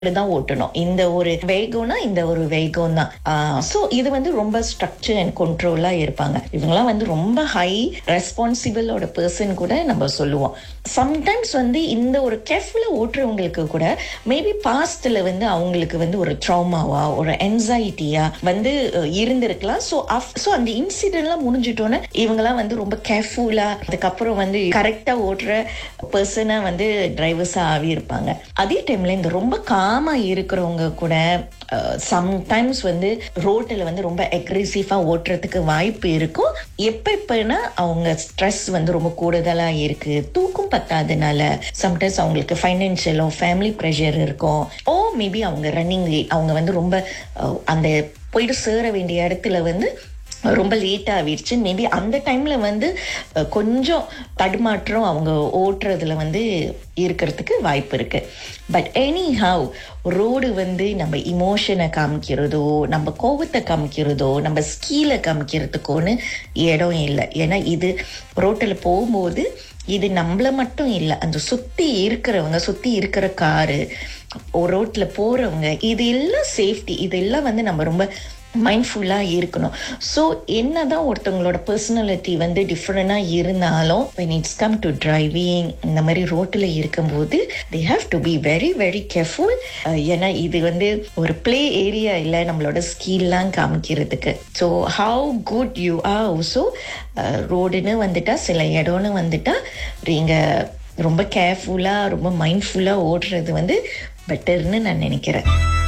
தான் ஓட்டணும் இந்த ஒரு வேகம்னா இந்த ஒரு வேகம் தான் ஸோ இது வந்து ரொம்ப ஸ்ட்ரக்சர் அண்ட் கண்ட்ரோலா இருப்பாங்க இவங்கெல்லாம் வந்து ரொம்ப ஹை ரெஸ்பான்சிபிளோட பர்சன் கூட நம்ம சொல்லுவோம் சம்டைம்ஸ் வந்து இந்த ஒரு கேர்ஃபுல்லா ஓட்டுறவங்களுக்கு கூட மேபி பாஸ்ட்ல வந்து அவங்களுக்கு வந்து ஒரு ட்ராமாவா ஒரு என்சைட்டியா வந்து அஹ், இருந்திருக்கலாம் ஸோ ஸோ அந்த இன்சிடென்ட்லாம் முடிஞ்சிட்டோன்னே இவங்கெல்லாம் வந்து ரொம்ப கேர்ஃபுல்லா அதுக்கப்புறம் வந்து கரெக்டா ஓட்டுற பர்சனா வந்து டிரைவர்ஸா ஆகி இருப்பாங்க அதே டைம்ல இந்த ரொம்ப காமா இருக்கிறவங்க கூட சம்டைம்ஸ் வந்து ரோட்டில் வந்து ரொம்ப அக்ரெசிவா ஓட்டுறதுக்கு வாய்ப்பு இருக்கும் எப்ப எப்பனா அவங்க ஸ்ட்ரெஸ் வந்து ரொம்ப கூடுதலா இருக்கு தூக்கம் பத்தாதனால சம்டைம்ஸ் அவங்களுக்கு ஃபைனான்சியலோ ஃபேமிலி ப்ரெஷர் இருக்கும் ஓ மேபி அவங்க ரன்னிங் அவங்க வந்து ரொம்ப அஹ், அந்த போயிட்டு சேர வேண்டிய இடத்துல வந்து ரொம்ப லேட் ஆகிடுச்சு மேபி அந்த டைம்ல வந்து அஹ், கொஞ்சம் தடுமாற்றம் அவங்க ஓட்டுறதுல வந்து இருக்கிறதுக்கு வாய்ப்பு இருக்கு பட் எனி ஹவ் ரோடு வந்து நம்ம இமோஷனை காமிக்கிறதோ நம்ம கோபத்தை காமிக்கிறதோ நம்ம ஸ்கீலை காமிக்கிறதுக்கோன்னு இடம் இல்லை ஏன்னா இது ரோட்டில் போகும்போது இது நம்மள மட்டும் இல்லை அந்த சுத்தி இருக்கிறவங்க சுத்தி இருக்கிற காரு ரோட்ல போறவங்க இது எல்லாம் சேஃப்டி இதெல்லாம் வந்து நம்ம ரொம்ப மைண்ட்ஃபுல்லாக இருக்கணும் ஸோ என்னதான் ஒருத்தவங்களோட பர்சனாலிட்டி வந்து டிஃப்ரெண்டாக இருந்தாலும் when it's come to driving இந்த மாதிரி ரோட்டில் இருக்கும்போது they have to be very very careful அஹ் ஏன்னா இது வந்து ஒரு ப்ளே ஏரியா இல்லை நம்மளோட ஸ்கில்லாம் காமிக்கிறதுக்கு so how good you are also ரோடுன்னு வந்துட்டா சில இடம்னு வந்துட்டா நீங்கள் ரொம்ப கேர்ஃபுல்லாக ரொம்ப மைண்ட்ஃபுல்லாக ஓடுறது வந்து பெட்டர்னு நான் நினைக்கிறேன்